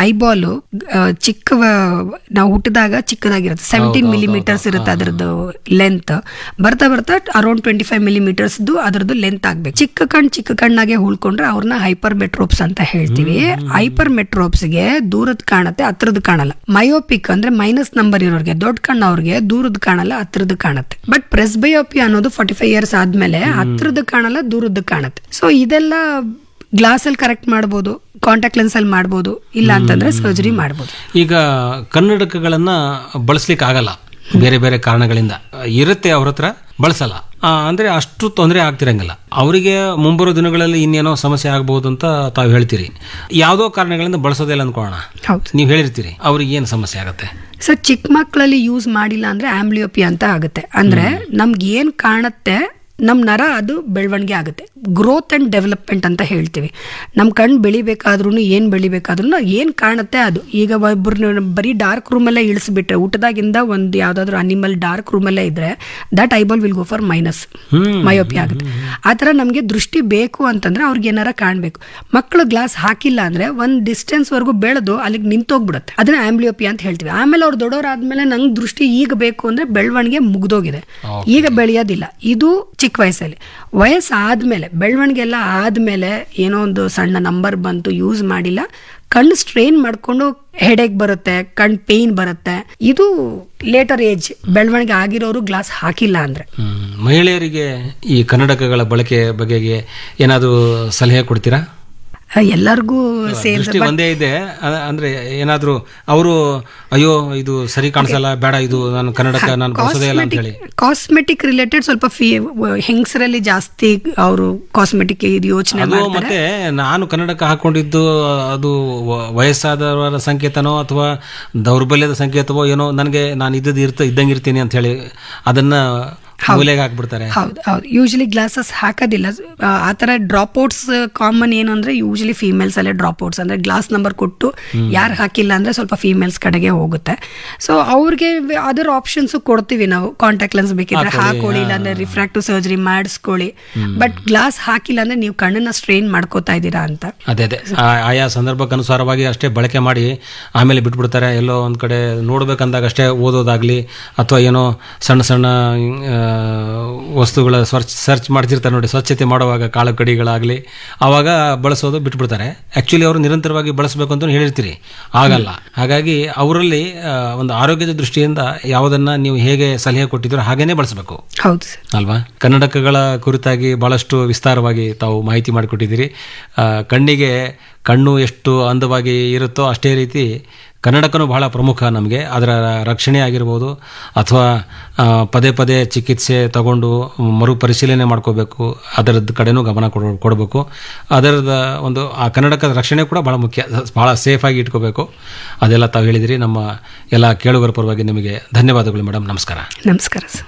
Eyeball ಚಿಕ್ಕ ನಾವು ಹುಟ್ಟಿದಾಗ ಚಿಕ್ಕದಾಗಿರುತ್ತೆ ಸೆವೆಂಟೀನ್ ಮಿಲಿಮೀಟರ್ಸ್ ಇರುತ್ತೆ ಅದರದ್ದು ಲೆಂತ್ ಬರ್ತಾ ಬರ್ತಾ ಅರೌಂಡ್ ಟ್ವೆಂಟಿ ಫೈವ್ ಮಿಲಿಮೀಟರ್ಸ್ದು ಅದರದ್ದು ಲೆಂತ್ ಆಗ್ಬೇಕು ಚಿಕ್ಕ ಕಣ್ ಚಿಕ್ಕ ಕಣ್ಣಾಗೆ ಉಳ್ಕೊಂಡ್ರೆ ಅವ್ರನ್ನ ಹೈಪರ್ ಮೆಟ್ರೋಪ್ಸ್ ಅಂತ ಹೇಳ್ತೀವಿ ಹೈಪರ್ ಮೆಟ್ರೋಪ್ಸ್ಗೆ ದೂರದ ಕಾಣತ್ತೆ ಹತ್ರದ ಕಾಣಲ್ಲ ಮಯೋಪಿಕ್ ಅಂದ್ರೆ ಮೈನಸ್ ನಂಬರ್ ಇರೋರಿಗೆ ದೊಡ್ಡ ಕಣ್ಣು ಅವ್ರಿಗೆ ದೂರದ ಕಾಣಲ್ಲ ಹತ್ರದ ಕಾಣತ್ತೆ ಬಟ್ ಪ್ರೆಸ್ಬಯೋಪಿ ಅನ್ನೋದು ಫಾರ್ಟಿ ಫೈವ್ ಇಯರ್ಸ್ ಆದ್ಮೇಲೆ ಹತ್ರದ ಕಾಣಲ್ಲ ದೂರದ ಕಾಣತ್ತೆ ಸೊ ಇದೆಲ್ಲ ಗ್ಲಾಸ್ ಅಲ್ಲಿ ಕರೆಕ್ಟ್ ಮಾಡ್ಬೋದು ಕಾಂಟ್ಯಾಕ್ಟ್ ಲೆನ್ಸ್ ಅಲ್ಲಿ ಮಾಡ್ಬೋದು ಇಲ್ಲ ಅಂತಂದ್ರೆ ಸರ್ಜರಿ ಮಾಡ್ಬೋದು ಈಗ ಕನ್ನಡಕಗಳನ್ನ ಬಳಸ್ಲಿಕ್ಕೆ ಆಗಲ್ಲ ಬೇರೆ ಬೇರೆ ಕಾರಣಗಳಿಂದ ಇರುತ್ತೆ ಅವ್ರ ಹತ್ರ ಬಳಸಲ್ಲ ಆ, ಅಂದ್ರೆ ಅಷ್ಟು ತೊಂದರೆ ಆಗ್ತಿರಂಗಿಲ್ಲ ಅವರಿಗೆ ಮುಂಬರೋ ದಿನಗಳಲ್ಲಿ ಇನ್ನೇನೋ ಸಮಸ್ಯೆ ಆಗಬಹುದು ಅಂತ ತಾವು ಹೇಳ್ತೀರಿ ಯಾವುದೋ ಕಾರಣಗಳಿಂದ ಬಳಸೋದಿಲ್ಲ ಅಂದ್ಕೊಳ್ಳೋಣ ಹೌದು ನೀವು ಹೇಳಿರ್ತೀರಿ ಅವ್ರಿಗೆ ಏನು ಸಮಸ್ಯೆ ಆಗತ್ತೆ ಸರ್ ಚಿಕ್ಕ ಮಕ್ಕಳಲ್ಲಿ ಯೂಸ್ ಮಾಡಿಲ್ಲ ಅಂದ್ರೆ ಆಂಬ್ಲಿಯೋಪಿ ಅಂತ ಆಗುತ್ತೆ ಅಂದ್ರೆ ನಮ್ಗೆ ಏನ್ ಕಾಣುತ್ತೆ ನಮ್ ನರ ಅದು ಬೆಳವಣಿಗೆ ಆಗುತ್ತೆ ಗ್ರೋತ್ ಅಂಡ್ ಡೆವಲಪ್ಮೆಂಟ್ ಅಂತ ಹೇಳ್ತೀವಿ ನಮ್ ಕಣ್ ಬೆಳಿಬೇಕಾದ್ರೂ ಏನ್ ಬೆಳಿಬೇಕಾದ್ರೂ ಏನ್ ಕಾಣುತ್ತೆ ಅದು ಈಗ ಒಬ್ಬರು ಬರೀ ಡಾರ್ಕ್ ರೂಮಲ್ಲೇ ಇಳಿಸ್ಬಿಟ್ರೆ ಊಟದಾಗಿಂದ ಒಂದು ಯಾವ್ದಾದ್ರು ಅನಿಮಲ್ ಡಾರ್ಕ್ ರೂಮಲ್ಲೇ ಇದ್ರೆ that eyeball will go for minus myopia ಆಗುತ್ತೆ ಆ ಥರ ನಮಗೆ ದೃಷ್ಟಿ ಬೇಕು ಅಂತಂದ್ರೆ ಅವ್ರಿಗೆ ಏನಾರ ಕಾಣಬೇಕು ಮಕ್ಕಳು ಗ್ಲಾಸ್ ಹಾಕಿಲ್ಲ ಅಂದ್ರೆ ಒಂದ್ ಡಿಸ್ಟೆನ್ಸ್ ವರೆಗೂ ಬೆಳೆದು ಅಲ್ಲಿಗೆ ನಿಂತೋಗ್ಬಿಡುತ್ತೆ ಅದನ್ನ ಆಂಬ್ಲಿಯೋಪಿ ಅಂತ ಹೇಳ್ತೀವಿ ಆಮೇಲೆ ಅವ್ರು ದೊಡ್ಡವರಾದ್ಮೇಲೆ ನಂಗೆ ದೃಷ್ಟಿ ಈಗ ಬೇಕು ಅಂದ್ರೆ ಬೆಳವಣಿಗೆ ಮುಗ್ದೋಗಿದೆ ಈಗ ಬೆಳೆಯೋದಿಲ್ಲ ಇದು ಚಿಕ್ಕ ವಯಸ್ಸಲ್ಲಿ ವಯಸ್ಸಾದ್ಮೇಲೆ ಬೆಳವಣಿಗೆ ಎಲ್ಲ ಆದ್ಮೇಲೆ ಏನೋ ಒಂದು ಸಣ್ಣ ನಂಬರ್ ಬಂತು ಯೂಸ್ ಮಾಡಿಲ್ಲ ಕಣ್ಣು ಸ್ಟ್ರೈನ್ ಮಾಡ್ಕೊಂಡು ಹೆಡೇಕ್ ಬರುತ್ತೆ ಕಣ್ ಪೇನ್ ಬರುತ್ತೆ ಇದು ಲೇಟರ್ ಏಜ್ ಬೆಳವಣಿಗೆ ಆಗಿರೋರು ಗ್ಲಾಸ್ ಹಾಕಿಲ್ಲ ಅಂದ್ರೆ ಹ್ಮ್. ಮಹಿಳೆಯರಿಗೆ ಈ ಕನ್ನಡಕಗಳ ಬಳಕೆ ಬಗೆಗೆ ಏನಾದರೂ ಸಲಹೆ ಕೊಡ್ತೀರಾ ಎಲ್ಲರಿಗೂ ಸೇಮ್ ದೃಷ್ಟಿ ಒಂದೇ ಇದೆ ಅ- ಅಂದ್ರೆ ಏನಾದ್ರೂ ಅವರು ಅಯ್ಯೋ ಇದು ಸರಿ ಕಾಣಿಸಲ್ಲ ಬೇಡ ಇದು ನಾನು ಕನ್ನಡಕ ನಾನು ಬಳಸೋದೇ ಇಲ್ಲ ಅಂತ ಹೇಳಿ ಕಾಸ್ಮೆಟಿಕ್ ರಿಲೇಟೆಡ್ ಸ್ವಲ್ಪ ಫೀ ಹೆಂಗಸರಲ್ಲಿ ಜಾಸ್ತಿ ಅವರು ಕಾಸ್ಮೆಟಿಕ್ ಇದು ಯೋಚನೆ ಅದು ಮತ್ತೆ ನಾನು ಕನ್ನಡಕ ಹಾಕೊಂಡಿದ್ದು ಅದು ವ- ವಯಸ್ಸಾದವರ ಸಂಕೇತನೋ ಅಥವಾ ದೌರ್ಬಲ್ಯದ ಸಂಕೇತವೋ ಏನೋ ನನಗೆ ನಾನು ಇದ್ದದ್ದು ಇರ್ತ ಇದ್ದಂಗೆ ಇರ್ತೀನಿ ಅಂತ ಹೇಳಿ ಅದನ್ನ ಮೂಲೆಗೆ ಹಾಕ್ಬಿಡ್ತಾರೆ ಹೌದು ಹೌದು ಯೂಶಲಿ ಗ್ಲಾಸಸ್ ಹಾಕೋದಿಲ್ಲ ಆ, ಆ ಥರ ಡ್ರಾಪ್ ಔಟ್ಸ್ ಕಾಮನ್ ಏನು ಅಂದ್ರೆ ಯೂಶಲಿ ಫೀಮೇಲ್ಸ್ ಅಲ್ಲೇ ಡ್ರಾಪ್ ಔಟ್ಸ್ ಅಂದ್ರೆ ಗ್ಲಾಸ್ ನಂಬರ್ ಕೊಟ್ಟು ಯಾರು ಹಾಕಿಲ್ಲ ಅಂದ್ರೆ ಸ್ವಲ್ಪ ಫೀಮೇಲ್ಸ್ ಕಡೆಗೆ ಹೋಗುತ್ತೆ ಸೊ ಅವ್ರಿಗೆ ಅದರ್ ಆಪ್ಷನ್ಸ್ ಕೊಡ್ತೀವಿ ನಾವು ಕಾಂಟ್ಯಾಕ್ಟ್ ಲೆನ್ಸ್ ಬೇಕಿದ್ರೆ ಹಾಕೊಳ್ಳಿ ಇಲ್ಲ ಅಂದ್ರೆ ರಿಫ್ರಾಕ್ಟಿವ್ ಸರ್ಜರಿ ಮಾಡಿಸ್ಕೊಳ್ಳಿ ಬಟ್ ಗ್ಲಾಸ್ ಹಾಕಿಲ್ಲ ಅಂದ್ರೆ ನೀವು ಕಣ್ಣನ್ನ ಸ್ಟ್ರೈನ್ ಮಾಡ್ಕೋತಾ ಇದ್ದೀರಾ ಅಂತ ಅದೇ ಅದೇ ಆ- ಆಯಾ ಸಂದರ್ಭಕ್ಕೆ ಅನುಸಾರವಾಗಿ ಅಷ್ಟೇ ಬಳಕೆ ಮಾಡಿ ಆಮೇಲೆ ಬಿಟ್ಬಿಡ್ತಾರೆ ಎಲ್ಲೋ ಒಂದು ಕಡೆ ನೋಡ್ಬೇಕಂದಾಗ ಅಷ್ಟೇ ಓದೋದಾಗ್ಲಿ ಅಥವಾ ಏನೋ ಸಣ್ಣ ಸಣ್ಣ ಆ, ವಸ್ತುಗಳ ಸರ್ಚ್ ಸರ್ಚ್ ಮಾಡ್ತಿರ್ತಾರೆ ನೋಡಿ ಸ್ವಚ್ಛತೆ ಮಾಡುವಾಗ ಕಾಳು ಕಡಿಗಳಾಗಲಿ ಆವಾಗ ಬಳಸೋದು ಬಿಟ್ಬಿಡ್ತಾರೆ ಆ್ಯಕ್ಚುಲಿ ಅವರು ನಿರಂತರವಾಗಿ ಬಳಸಬೇಕು ಅಂತ ಹೇಳಿರ್ತೀರಿ ಆಗಲ್ಲ ಹಾಗಾಗಿ ಅವರಲ್ಲಿ ಆ, ಒಂದು ಆರೋಗ್ಯದ ದೃಷ್ಟಿಯಿಂದ ಯಾವುದನ್ನ ನೀವು ಹೇಗೆ ಸಲಹೆ ಕೊಟ್ಟಿದ್ದೀರೋ ಹಾಗೇನೆ ಬಳಸಬೇಕು ಹೌದು ಸರ್ ಅಲ್ವಾ ಕನ್ನಡಕಗಳ ಕುರಿತಾಗಿ ಬಹಳಷ್ಟು ವಿಸ್ತಾರವಾಗಿ ತಾವು ಮಾಹಿತಿ ಮಾಡಿಕೊಟ್ಟಿದ್ದೀರಿ ಆ, ಕಣ್ಣಿಗೆ ಕಣ್ಣು ಎಷ್ಟು ಅಂದವಾಗಿ ಇರುತ್ತೋ ಅಷ್ಟೇ ರೀತಿ ಕನ್ನಡಕನೂ ಬಹಳ ಪ್ರಮುಖ ನಮಗೆ ಅದರ ರಕ್ಷಣೆ ಆಗಿರ್ಬೋದು ಅಥವಾ ಆ, ಪದೇ ಪದೇ ಚಿಕಿತ್ಸೆ ತಗೊಂಡು ಮರುಪರಿಶೀಲನೆ ಮಾಡ್ಕೋಬೇಕು ಅದರದ್ದು ಕಡೆನೂ ಗಮನ ಕೊಡ ಕೊಡಬೇಕು ಅದರದ ಒಂದು ಆ ಕನ್ನಡಕದ ರಕ್ಷಣೆ ಕೂಡ ಬಹಳ ಮುಖ್ಯ ಬಹಳ ಸೇಫಾಗಿ ಇಟ್ಕೋಬೇಕು ಅದೆಲ್ಲ ತಾವು ಹೇಳಿದಿರಿ ನಮ್ಮ ಎಲ್ಲ ಕೇಳುಗರ ಪರವಾಗಿ ನಿಮಗೆ ಧನ್ಯವಾದಗಳು ಮೇಡಮ್ ನಮಸ್ಕಾರ ನಮಸ್ಕಾರ ಸರ್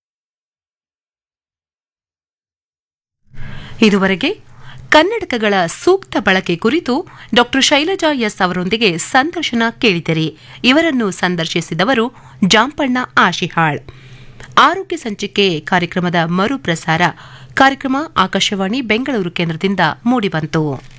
ಇದುವರೆಗೆ ಕನ್ನಡಕಗಳ ಸೂಕ್ತ ಬಳಕೆ ಕುರಿತು ಡಾಕ್ಟರ್ ಶೈಲಜಾ ಎಸ್ ಅವರೊಂದಿಗೆ ಸಂದರ್ಶನ ಕೇಳಿದಿರಿ ಇವರನ್ನು ಸಂದರ್ಶಿಸಿದವರು ಜಾಂಪಣ್ಣ ಆಶಿಹಾಳ್ ಆರೋಗ್ಯ ಸಂಚಿಕೆ ಕಾರ್ಯಕ್ರಮದ ಮರುಪ್ರಸಾರ ಕಾರ್ಯಕ್ರಮ ಆಕಾಶವಾಣಿ ಬೆಂಗಳೂರು ಕೇಂದ್ರದಿಂದ ಮೂಡಿಬಂತು